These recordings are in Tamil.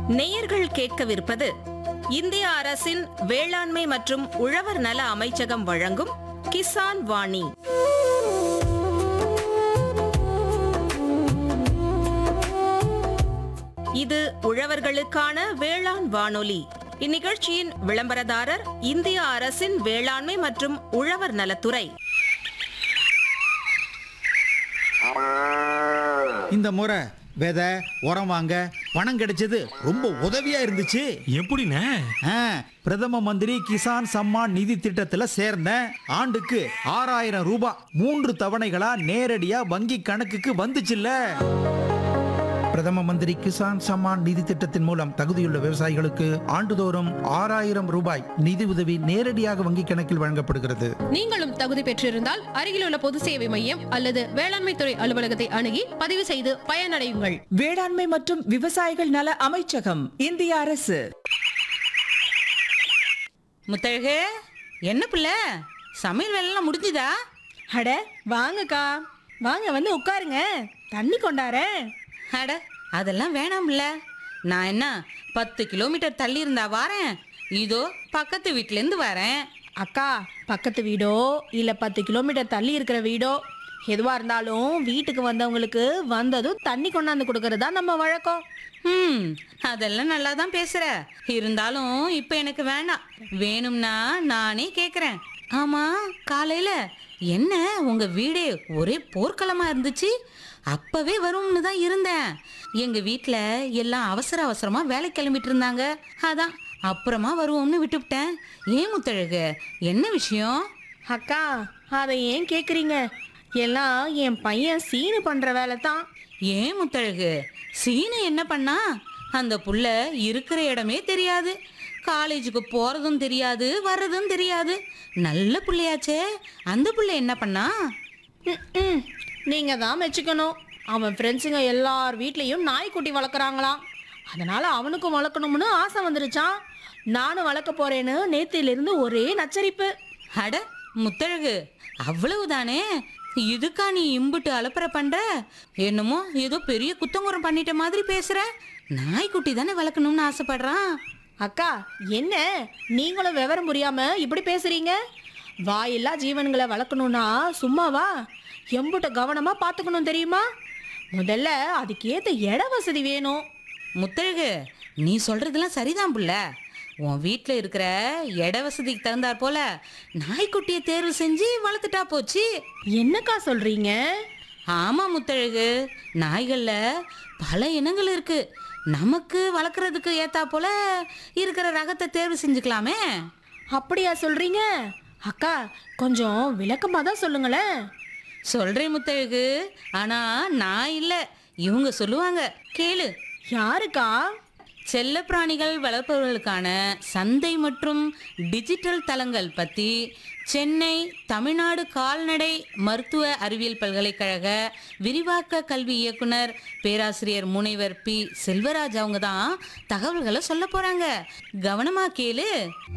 நேயர்கள் கேட்கவிருப்பது இந்திய அரசின் வேளாண்மை மற்றும் உழவர் நல அமைச்சகம் வழங்கும் கிசான் வாணி இது உழவர்களுக்கான வேளாண் வானொலி இந்நிகழ்ச்சியின் விளம்பரதாரர் இந்திய அரசின் வேளாண்மை மற்றும் உழவர் நலத்துறை இந்த முறை விதை உரம் வாங்க பணம் கிடைச்சது ரொம்ப உதவியா இருந்துச்சு எப்படிண்ணே ஆ, பிரதம மந்திரி கிசான் சம்மான் நிதி திட்டத்துல சேர்ந்தேன் ஆண்டுக்கு ஆறாயிரம் ரூபாய் மூன்று தவணைகளா நேரடியா வங்கி கணக்குக்கு வந்துச்சுல்ல பிரதம மந்திரி கிசான் சம்மான் நிதி திட்டத்தின் மூலம் தகுதியுள்ள விவசாயிகளுக்கு ஆண்டுதோறும் ஆறாயிரம் ரூபாய் நிதி உதவி நேரடியாக வங்கிக் கணக்கில் வழங்கப்படுகிறது நீங்களும் தகுதி பெற்றிருந்தால் அருகிலுள்ள பொது சேவை மையம் அல்லது வேளாண்மை துறை அலுவலகத்தை அணுகி பதிவு செய்து பயனடையுங்கள் வேளாண்மை மற்றும் விவசாயிகள் நல அமைச்சகம் இந்திய அரசு முத்தழகு என்ன பிள்ளை சமையல் வேலைலாம் முடிஞ்சுதா அட வாங்கக்கா வாங்க வந்து உட்காருங்க தண்ணி கொண்டாரேன் அட அதெல்லாம் வேணாம்ல நான் என்ன பத்து கிலோமீட்டர் தள்ளி இருந்தா வாரேன் இதோ பக்கத்து வீட்டிலேருந்து வரேன் அக்கா பக்கத்து வீடோ இல்ல பத்து கிலோமீட்டர் தள்ளி இருக்கிற வீடோ எதுவா இருந்தாலும் வீட்டுக்கு வந்தவங்களுக்கு வந்ததும் தண்ணி கொண்டாந்து கொடுக்கறது தான் நம்ம வழக்கம் ம் அதெல்லாம் நல்லா தான் பேசுற இருந்தாலும் இப்போ எனக்கு வேண்டாம் வேணும்னா நானே கேட்குறேன் ஆமா காலையில என்ன உங்க வீடே ஒரே போர்க்களமா இருந்துச்சு அப்பவே வரும்னு தான் இருந்தேன் எங்க வீட்ல எல்லாம் அவசர அவசரமா வேலை கிளம்பிட்டு இருந்தாங்க அதான் அப்புறமா வருவோம்னு விட்டுவிட்டேன் ஏன் முத்தழகு என்ன விஷயம் அக்கா அதை ஏன் கேக்குறீங்க எல்லாம் என் பையன் சீனு பண்ற வேலை தான் ஏன் முத்தழகு சீனு என்ன பண்ணா அந்த புள்ள இருக்கிற இடமே தெரியாது காலேஜுக்கு போறதும் தெரியாது வர்றதும் தெரியாது நல்ல புள்ளையாச்சே அந்த புள்ள என்ன பண்ணா ம், நீங்க தான் மெச்சுக்கணும் அவன் ஃப்ரெண்ட்ஸுங்க எல்லார் வீட்லயும் நாய்க்குட்டி வளர்க்குறாங்களாம் அதனால அவனுக்கும் வளர்க்கணும்னு ஆசை வந்துருச்சான் நானும் வளர்க்க போறேன்னு நேத்திலிருந்து ஒரே நச்சரிப்பு அட முத்தழகு அவ்வளவுதானே இதுக்கா நீ இம்புட்டு அலப்பற பண்ற என்னமோ ஏதோ பெரிய குத்தங்குறம் பண்ணிட்ட மாதிரி பேசுற நாய்க்குட்டி தானே வளர்க்கணும்னு ஆசைப்படுறான் அக்கா என்ன நீங்களும் விவரம் புரியாம இப்படி பேசுறீங்க வாயில்லா ஜீவன்களை வளர்க்கணும்னா சும்மாவா எம்புட்ட கவனமா பார்த்துக்கணும் தெரியுமா முதல்ல அதுக்கேத்த இட வசதி வேணும் முத்தழகு நீ சொல்றதெல்லாம் சரிதான் புள்ள உன் வீட்டில் இருக்கிற இட வசதிக்கு தகுந்தாற் போல நாய்க்குட்டியை தேர்வு செஞ்சு வளர்த்துட்டா போச்சு என்னக்கா சொல்றீங்க ஆமா முத்தழகு நாய்கள்ல பல இனங்கள் இருக்கு நமக்கு வளர்க்குறதுக்கு ஏத்தா போல இருக்கிற ரகத்தை தேர்வு செஞ்சுக்கலாமே அப்படியா சொல்றீங்க அக்கா கொஞ்சம் விளக்கமா தான் சொல்லுங்களேன் சொல்றேன் முத்தழகு ஆனா நான் இல்ல இவங்க சொல்லுவாங்க கேளு யாருக்கா செல்ல பிராணிகள் வளர்ப்பவர்களுக்கான சந்தை மற்றும் டிஜிட்டல் தளங்கள் பற்றி சென்னை தமிழ்நாடு கால்நடை மருத்துவ அறிவியல் பல்கலைக்கழக விரிவாக்க கல்வி இயக்குனர் பேராசிரியர் முனைவர் பி செல்வராஜ் அவங்க தான் தகவல்களை சொல்ல போறாங்க கவனமா கேளு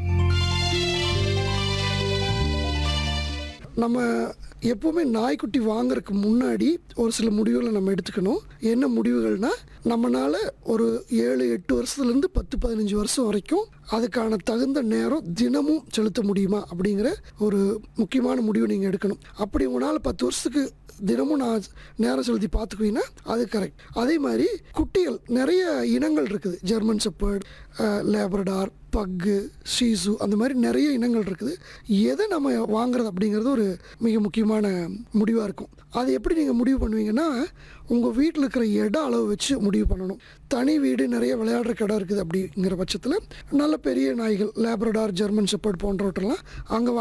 நம்ம எப்போவுமே நாய்க்குட்டி வாங்குறதுக்கு முன்னாடி ஒரு சில முடிவுகளை நம்ம எடுத்துக்கணும் என்ன முடிவுகள்னா நம்மனால ஒரு ஏழு எட்டு வருஷத்துலேருந்து பத்து பதினஞ்சு வருஷம் வரைக்கும் அதுக்கான தகுந்த நேரம் தினமும் செலுத்த முடியுமா அப்படிங்கிற ஒரு முக்கியமான முடிவு நீங்கள் எடுக்கணும் அப்படி உங்களால் பத்து வருஷத்துக்கு தினமும் நான் நேரம் செலுத்தி பார்த்துக்குவீங்கன்னா அது கரெக்ட் அதே மாதிரி குட்டிகள் நிறைய இனங்கள் இருக்குது ஜெர்மன் செப்பர்ட் லேபரடார் பக்கு ஷீசு அந்த மாதிரி நிறைய இனங்கள் இருக்குது எதை நம்ம வாங்குறது அப்படிங்கிறது ஒரு மிக முக்கியமான முடிவாக இருக்கும் அது எப்படி நீங்கள் முடிவு பண்ணுவீங்கன்னா உங்கள் வீட்டில் இருக்கிற இட அளவு வச்சு முடிவு பண்ணணும் தனி வீடு நிறைய விளையாடுற இடம் இருக்குது அப்படிங்கிற பட்சத்தில் நல்ல பெரிய நாய்கள் லேப்ரடார் ஜெர்மன் செப்பர்ட் போன்றவற்றெல்லாம் அங்கே